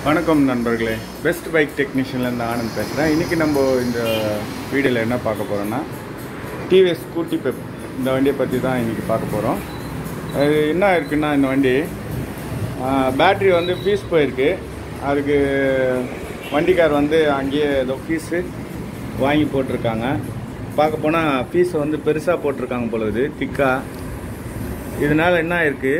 வணக்கம் நண்பர்களே best bike டெக்னீஷியன்லேருந்து Anand பேசுகிறேன் இன்றைக்கி நம்ம இந்த வீடியோவில் என்ன பார்க்க போகிறோன்னா டிவிஎஸ் ஸ்கூட்டி பெப் இந்த வண்டியை பற்றி தான் இன்றைக்கி பார்க்க போகிறோம் அது என்ன இருக்குன்னா இந்த வண்டி பேட்ரி வந்து ஃபீஸ் போயிருக்கு அதுக்கு வண்டிக்கார் வந்து அங்கேயே ஏதோ ஃபீஸு வாங்கி போட்டிருக்காங்க பார்க்க போனால் ஃபீஸை வந்து பெருசாக போட்டிருக்காங்க போல இது திக்காக இதனால் என்ன ஆயிருக்கு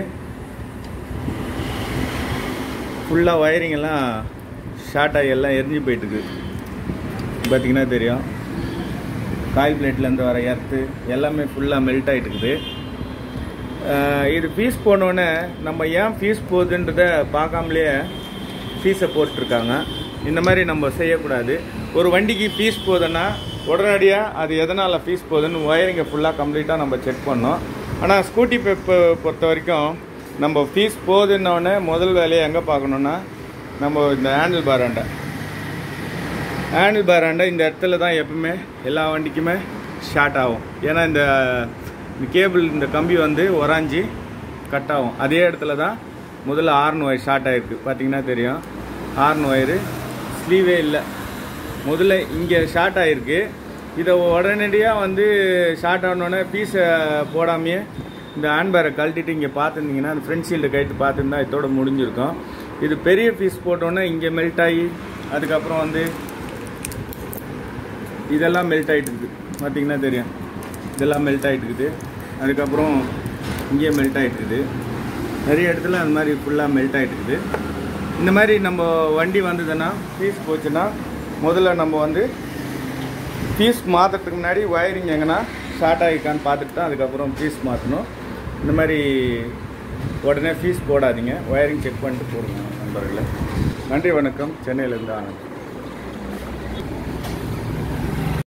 ஃபுல்லாக ஒயரிங் எல்லாம் ஷார்ட் ஆகி எல்லாம் எரிஞ்சு போயிட்டுருக்கு பார்த்தீங்கன்னா தெரியும் காயில் பிளேட்லேருந்து வர எர்த்து எல்லாமே ஃபுல்லாக மெல்ட் ஆகிட்டு இருக்குது அஹ் இது ஃபீஸ் போனோடனே நம்ம ஏன் ஃபீஸ் போகுதுன்றத பார்க்காமலே ஃபீஸை போட்டிருக்காங்க இந்த மாதிரி நம்ம செய்யக்கூடாது ஒரு வண்டிக்கு ஃபீஸ் போகுதுன்னா உடனடியாக அது எதனால் ஃபீஸ் போகுதுன்னு ஒயரிங்கை ஃபுல்லாக கம்ப்ளீட்டாக நம்ம செக் பண்ணோம் ஆனால் ஸ்கூட்டி பெப்பை பொறுத்த வரைக்கும் நம்ம ஃபீஸ் போகுதுன்னொடனே முதல் வேலையை எங்கே பார்க்கணுன்னா நம்ம இந்த ஹேண்டில் பாராண்டை ஹேண்டில் பாராண்டை இந்த இடத்துல தான் எப்பவுமே எல்லா வண்டிக்குமே ஷார்ட் ஆகும் ஏன்னா இந்த கேபிள் இந்த கம்பி வந்து உராஞ்சி கட் ஆகும் அதே இடத்துல தான் முதல்ல ஆர்ன் ஒயர் ஷார்ட் ஆகிருக்கு பார்த்தீங்கன்னா தெரியும் ஆர்ன் ஒயரு ஸ்லீவே இல்லை முதல்ல இங்கே ஷார்ட் ஆகிருக்கு இதை உடனடியாக வந்து ஷார்ட் ஆனோடனே பீஸை போடாமையே இந்த ஹேண்ட்பேரை கழட்டிட்டு இங்கே பார்த்துருந்தீங்கன்னா அந்த ஃப்ரண்ட் ஷீல்டை கழட்டி பார்த்துருந்தா இதோட முடிஞ்சிருக்கும் இது பெரிய பீஸ் போட்டோன்னே இங்கே மெல்ட் ஆகி அதுக்கப்புறம் வந்து இதெல்லாம் மெல்ட் ஆகிட்டு இருக்குது பார்த்தீங்கன்னா தெரியும் இதெல்லாம் மெல்ட் ஆகிட்டு இருக்குது அதுக்கப்புறம் இங்கே மெல்ட் ஆகிட்டு இருக்குது நிறைய இடத்துல அந்த மாதிரி ஃபுல்லாக மெல்ட் ஆகிட்டு இருக்குது இந்த மாதிரி நம்ம வண்டி வந்ததுன்னா ஃபீஸ் போச்சுன்னா முதல்ல நம்ம வந்து ஃபீஸ் மாற்றுறதுக்கு முன்னாடி ஒயரிங் எங்கன்னா ஷார்ட் ஆகிருக்கான்னு பார்த்துட்டு தான் அதுக்கப்புறம் ஃபீஸ் மாற்றணும் இந்த மாதிரி உடனே ஃபீஸ் போடாதீங்க ஒயரிங் செக் பண்ணிட்டு போடுங்க நண்பர்களே நன்றி வணக்கம் சென்னையிலேருந்து ஆனந்த்